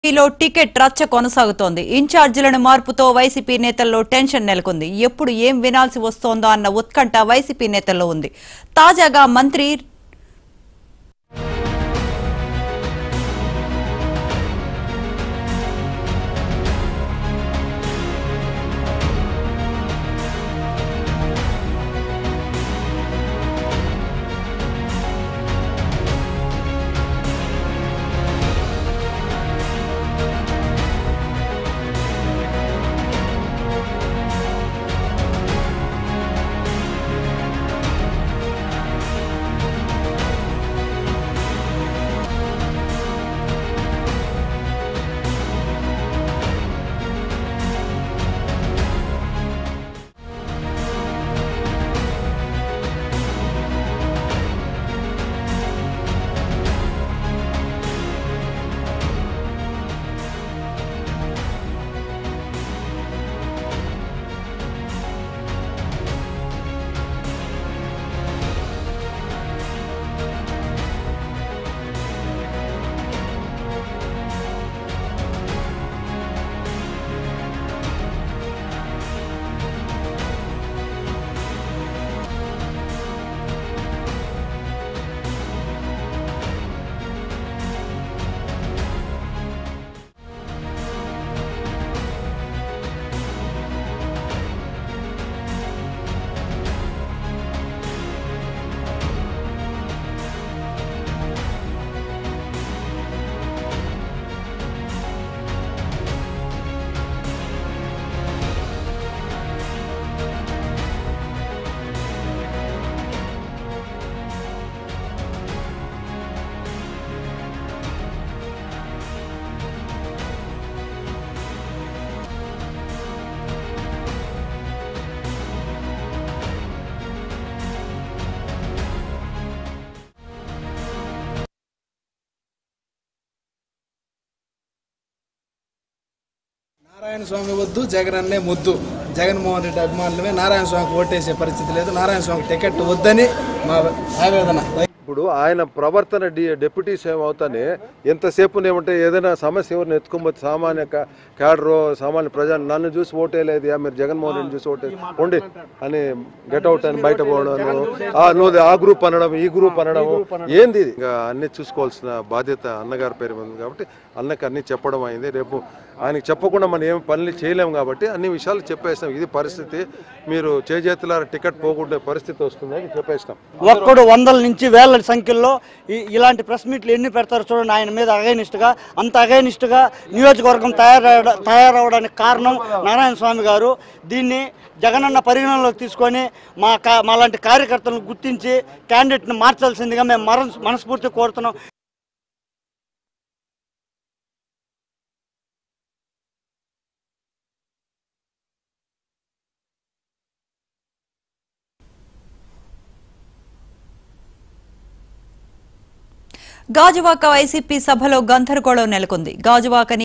లో టికెట్ రచ్చ కొనసాగుతోంది ఇన్ఛార్జీలను మార్పుతో వైసీపీ నేతల్లో టెన్షన్ నెలకొంది ఎప్పుడు ఏం వినాల్సి వస్తోందో అన్న ఉత్కంఠ వైసీపీ నేతల్లో ఉంది తాజాగా మంత్రి నారాయణ స్వామి వద్దు జగన్ అన్నే ముద్దు జగన్మోహన్ రెడ్డి అభిమానులమే నారాయణ స్వామికి ఓటేసే పరిస్థితి లేదు నారాయణ స్వామికి టికెట్ వద్దని మా ఆవేదన ఇప్పుడు ఆయన ప్రవర్తన డి డిప్యూటీ సీఎం అవుతానే ఎంతసేపు ఏమంటే ఏదైనా సమస్య ఎవరిని ఎత్తుకోబోతే సామాన్య కా- క్యాడరు సామాన్య ప్రజలు నన్ను చూసి ఓటేలేదు యా మీరు జగన్మోహన్ రెడ్డి చూసి ఓటే ఉండి అని గెట్ అవుట్ అని బయట పోవడం ఆ నువ్వు ఆ గ్రూప్ అనడం ఈ గ్రూప్ అనడం ఏంది ఇది? ఇంకా అన్ని చూసుకోవాల్సిన బాధ్యత అన్నగారి పేరు మీద ఉంది కాబట్టి అన్నకి అన్ని చెప్పడం అయింది రేపు ఆయనకి చెప్పకుండా మనం ఏం పనులు చేయలేము కాబట్టి అన్ని విషయాలు చెప్పేస్తాం ఇది పరిస్థితి మీరు చేజేతుల టికెట్ పోగొట్టే పరిస్థితి వస్తుందని చెప్పేస్తాం ఒక్కడు వందల నుంచి వేల సంఖ్యలో ఈ- ఇలాంటి ప్రెస్ మీట్లు ఎన్ని పెడతారు చూడండి ఆయన మీద అగైనిస్ట్గా అంత అగైనిస్ట్గా నియోజకవర్గం తయారవ తయారవడానికి కారణం నారాయణ స్వామి గారు దీన్ని జగనన్న పరిగణనలోకి తీసుకొని మా కా మాలాంటి కార్యకర్తలను గుర్తించి క్యాండిడేట్ని మార్చాల్సిందిగా మేము మనస్ మనస్ఫూర్తి కోరుతున్నాం గాజువాక వైసీపీ సభలో గందరగోళం నెలకొంది గాజువాక